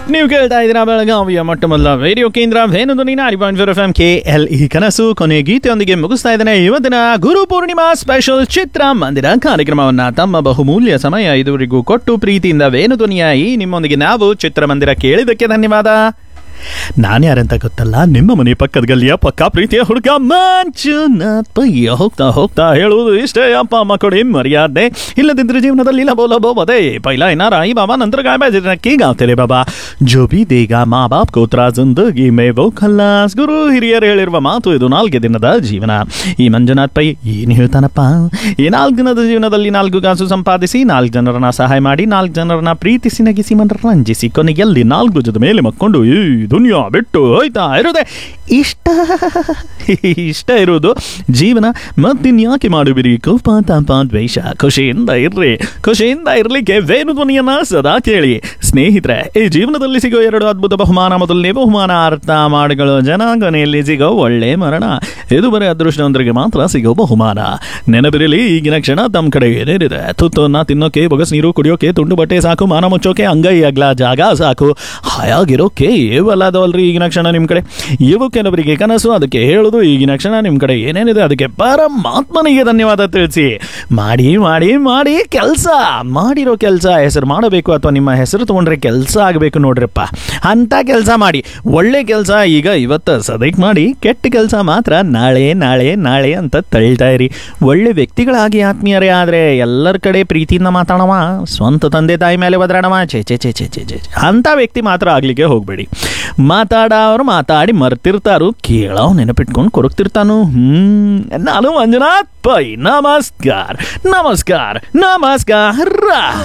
ನೀವು ಕೇಳ್ತಾ ಇದ್ದೀರಾ ಬೆಳಗಾವಿಯ ಮೊಟ್ಟ ಮೊದಲ ರೇಡಿಯೋ ಕೇಂದ್ರ ವೇಣುಧ್ವನಿ ನಾಡಿ point four F M K L E ಕನಸು ಕೊನೆ ಗೀತೆಯೊಂದಿಗೆ ಮುಗಿಸ್ತಾ ಇದ್ದೇನೆ ಇವತ್ತಿನ ಗುರು ಪೂರ್ಣಿಮಾ ಸ್ಪೆಷಲ್ ಚಿತ್ರ ಮಂದಿರ ಕಾರ್ಯಕ್ರಮವನ್ನ ತಮ್ಮ ಬಹುಮೂಲ್ಯ ಸಮಯ ಇದುವರೆಗೂ ಕೊಟ್ಟು ಪ್ರೀತಿಯಿಂದ ವೇಣುಧ್ವನಿಯ ಈ ನಿಮ್ಮೊಂದಿಗೆ ನಾವು ಚಿತ್ರಮಂದಿರ ಕೇಳಿದ್ದಕ್ಕೆ ಧನ್ಯವಾದ ನಾನ್ಯಾರಂತ ಗೊತ್ತಲ್ಲ ನಿಮ್ಮ ಮನೆ ಪಕ್ಕದ ಗಲ್ಲಿಯ ಪಕ್ಕ ಪ್ರೀತಿಯ ಹುಡುಗ ಮಂಜುನಾಥ್ ಪಯ್ಯ ಹೋಗ್ತಾ ಹೋಗ್ತಾ ಹೇಳುವುದು ಇಷ್ಟೇ ಅಪ್ಪ ಅಮ್ಮ ಕೊಡಿ ಮರ್ಯಾದೆ ಇಲ್ಲದಿದ್ರೆ ಜೀವನದಲ್ಲಿ ಲಬೋ ಲಬೋ ಬದೇ ಪೈಲ ಏನಾರ आई बाबा नंतर काय पाहिजे नक्की गावते रे बाबा जो भी देगा ಮಾ ಬಾಪ್ ಕೋತ್ರ ಜಿಂದಗಿ ಮೇ ವೋ ಖಲ್ಲಾಸ್ ಗುರು ಹಿರಿಯರು ಹೇಳಿರುವ ಮಾತು ಇದು ನಾಲ್ಕು ದಿನದ ಜೀವನ ಈ ಮಂಜುನಾಥ್ ಪೈ ಏನು ಹೇಳ್ತಾನಪ್ಪ ಈ ನಾಲ್ಕು ದಿನದ ಜೀವನದಲ್ಲಿ ನಾಲ್ಕು ಕಾಸು ಸಂಪಾದಿಸಿ ನಾಲ್ಕು ಜನರನ್ನ ಸಹಾಯ ಮಾಡಿ ನಾಲ್ಕು ಜನರನ್ನ ಪ್ರೀತಿಸಿ ನಗಿಸಿ ಮನರಂಜಿಸಿ ಕೊನೆಯಲ್ಲಿ ನಾಲ್ಕು ಜೊತೆ ಮೇಲೆ ಮಕ್ಕೊಂಡು ಈ ದುನಿಯಾ ಬಿಟ್ಟು ಹೋಯ್ತಾ ಇರೋದೆ ಇಷ್ಟ ಇಷ್ಟ ಇರೋದು ಜೀವನ ಮತ್ತಿನ್ಯಾಕೆ ಮಾಡುವಿರಿ ಕೋಪ ತಾಪ ದ್ವೇಷ ಖುಷಿಯಿಂದ ಇರ್ರಿ ಖುಷಿಯಿಂದ ಇರ್ಲಿಕ್ಕೆ ವೇಣು ಧ್ವನಿಯನ್ನ ಸದಾ ಕೇಳಿ ಸ್ನೇಹಿತರೆ ಈ ಜೀವನದಲ್ಲಿ ಸಿಗೋ ಎರಡು ಅದ್ಭುತ ಬಹುಮಾನ ಮೊದಲನೇ ಬಹುಮಾನ ಅರ್ಥ ಮಾಡಿಗಳು ಜನಾಂಗನೆಯಲ್ಲಿ ಸಿಗೋ ಒಳ್ಳೆ ಮರಣ ಇದು ಬರೀ ಅದೃಷ್ಟವಂತರಿಗೆ ಮಾತ್ರ ಸಿಗೋ ಬಹುಮಾನ ನೆನಪಿರಲಿ ಈಗಿನ ಕ್ಷಣ ತಮ್ಮ ಕಡೆ ಏನೇನಿದೆ ತುತ್ತನ್ನ ತಿನ್ನೋಕೆ ಬೊಗಸ್ ನೀರು ಕುಡಿಯೋಕೆ ತುಂಡು ಬಟ್ಟೆ ಸಾಕು ಮಾನ ಮುಚ್ಚೋಕೆ ಅಂಗೈ ಅಗ್ಲ ಜಾಗ ಸಾಕು ಹಾಯಾಗಿರೋಕೆ ಏವಲ್ಲದವಲ್ರಿ ಈಗಿನ ಕ್ಷಣ ನಿಮ್ಮ ಕಡೆ ಇವು ಕೆಲವರಿಗೆ ಕನಸು ಅದಕ್ಕೆ ಹೇಳೋದು ಈಗಿನ ಕ್ಷಣ ನಿಮ್ಮ ಕಡೆ ಏನೇನಿದೆ ಅದಕ್ಕೆ ಪರಮಾತ್ಮನಿಗೆ ಧನ್ಯವಾದ ತಿಳಿಸಿ ಮಾಡಿ ಮಾಡಿ ಮಾಡಿ ಕೆಲಸ ಮಾಡಿರೋ ಕೆಲಸ ಹೆಸರು ಮಾಡಬೇಕು ಅಥವಾ ನಿಮ್ಮ ಹೆಸರು ತಗೊಂಡ್ರೆ ಕೆಲಸ ಆಗಬೇಕು ನೋಡ್ರಪ್ಪ ಅಂತ ಕೆಲಸ ಮಾಡಿ ಒಳ್ಳೆ ಕೆಲಸ ಈಗ ಇವತ್ತು ಸದಕ್ಕೆ ಮಾಡಿ ಕೆಟ್ಟ ಕೆಲಸ ಮಾತ್ರ ನಾಳೆ ನಾಳೆ ನಾಳೆ ಅಂತ ತಳ್ತಾ ಇರಿ ಒಳ್ಳೆ ವ್ಯಕ್ತಿಗಳಾಗಿ ಆತ್ಮೀಯರೇ ಆದರೆ ಎಲ್ಲರ ಕಡೆ ಪ್ರೀತಿಯಿಂದ ಮಾತಾಡವ ಸ್ವಂತ ತಂದೆ ತಾಯಿ ಮೇಲೆ ಬದರಾಡವ ಛೇ ಛೇ ಛೇ ಛೇ ಛೇ ಛೇ ಛೇ. ಅಂಥ ವ್ಯಕ್ತಿ ಮಾತ್ರ ಆಗ್ಲಿಕ್ಕೆ ಹೋಗಬೇಡಿ ಮಾತಾಡೋರು ಮಾತಾಡಿ ಮರ್ತಿರ್ತಾರು ಕೇಳೋ ನೆನಪಿಟ್ಕೊಂಡು ಕೊರಗ್ತಿರ್ತಾನು ಹ್ಮ್ ನಾನು ಮಂಜುನಾಥ್ ಪೈ ನಮಸ್ಕಾರ ನಮಸ್ಕಾರ ನಮಸ್ಕಾರ